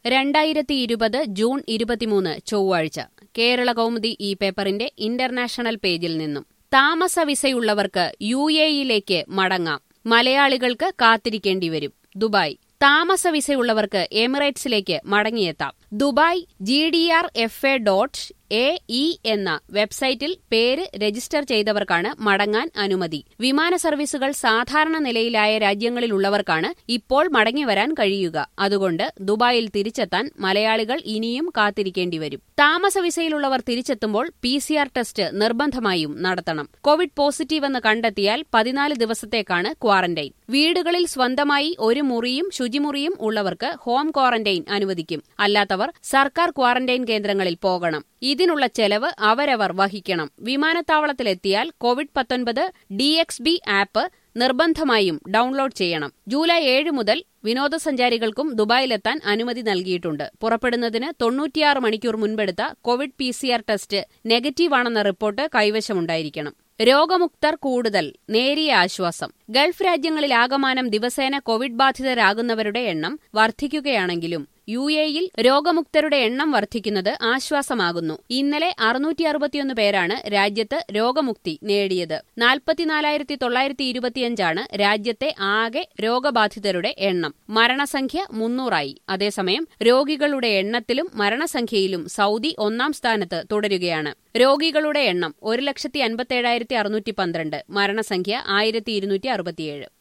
രണ്ടായിരത്തി ഇരുപത് ജൂൺ ഇരുപത്തിമൂന്ന് ചൊവ്വാഴ്ച കേരള കൗമുദി ഈ പേപ്പറിന്റെ ഇന്റർനാഷണൽ പേജിൽ നിന്നും താമസ വിസയുള്ളവർക്ക് യു എയിലേക്ക് മടങ്ങാം മലയാളികൾക്ക് കാത്തിരിക്കേണ്ടി വരും ദുബായ് താമസ വിസയുള്ളവർക്ക് എമിറേറ്റ്സിലേക്ക് മടങ്ങിയെത്താം Dubai G D R F A dot A E എന്ന വെബ്സൈറ്റിൽ പേര് രജിസ്റ്റർ ചെയ്തവർക്കാണ് മടങ്ങാൻ അനുമതി വിമാന സർവീസുകൾ സാധാരണ നിലയിലായ രാജ്യങ്ങളിലുള്ളവർക്കാണ് ഇപ്പോൾ മടങ്ങിവരാൻ കഴിയുക അതുകൊണ്ട് ദുബായിൽ തിരിച്ചെത്താൻ മലയാളികൾ ഇനിയും കാത്തിരിക്കേണ്ടി വരും താമസ വിസയിലുള്ളവർ തിരിച്ചെത്തുമ്പോൾ പി സി ആർ ടെസ്റ്റ് നിർബന്ധമായും നടത്തണം കോവിഡ് പോസിറ്റീവ് എന്ന് കണ്ടെത്തിയാൽ പതിനാല് ദിവസത്തേക്കാണ് ക്വാറന്റൈൻ വീടുകളിൽ സ്വന്തമായി ഒരു മുറിയും ശുചിമുറിയും ഉള്ളവർക്ക് ഹോം ക്വാറന്റൈൻ അനുവദിക്കും അല്ലാത്തവർ സർക്കാർ ക്വാറന്റൈൻ കേന്ദ്രങ്ങളിൽ പോകണം ഇതിനുള്ള ചെലവ് അവരവർ വഹിക്കണം വിമാനത്താവളത്തിലെത്തിയാൽ കോവിഡ് പത്തൊൻപത് ഡി എക്സ് ബി ആപ്പ് നിർബന്ധമായും ഡൌൺലോഡ് ചെയ്യണം ജൂലൈ ഏഴ് മുതൽ വിനോദസഞ്ചാരികൾക്കും ദുബായിലെത്താൻ അനുമതി നൽകിയിട്ടുണ്ട് പുറപ്പെടുന്നതിന് തൊണ്ണൂറ്റിയാറ് മണിക്കൂർ മുൻപെടുത്ത Covid P C R test നെഗറ്റീവാണെന്ന റിപ്പോർട്ട് കൈവശമുണ്ടായിരിക്കണം രോഗമുക്തർ കൂടുതൽ നേരിയ ആശ്വാസം ഗൾഫ് രാജ്യങ്ങളിലാകമാനം ദിവസേന കോവിഡ് ബാധിതരാകുന്നവരുടെ എണ്ണം വർദ്ധിക്കുകയാണെങ്കിലും യു എയിൽ രോഗമുക്തരുടെ എണ്ണം വർദ്ധിക്കുന്നത് ആശ്വാസമാകുന്നു ഇന്നലെ അറുന്നൂറ്റി അറുപത്തിയൊന്ന് പേരാണ് രാജ്യത്ത് രോഗമുക്തി നേടിയത് നാൽപ്പത്തിനാലായിരത്തി തൊള്ളായിരത്തി ഇരുപത്തിയഞ്ചാണ് രാജ്യത്തെ ആകെ രോഗബാധിതരുടെ എണ്ണം മരണസംഖ്യ മുന്നൂറായി അതേസമയം രോഗികളുടെ എണ്ണത്തിലും മരണസംഖ്യയിലും സൗദി ഒന്നാം സ്ഥാനത്ത് തുടരുകയാണ് രോഗികളുടെ എണ്ണം ഒരു ലക്ഷത്തി അൻപത്തേഴായിരത്തി അറുന്നൂറ്റി പന്ത്രണ്ട് മരണസംഖ്യ ആയിരത്തി ഇരുന്നൂറ്റി അറുപത്തിയേഴ്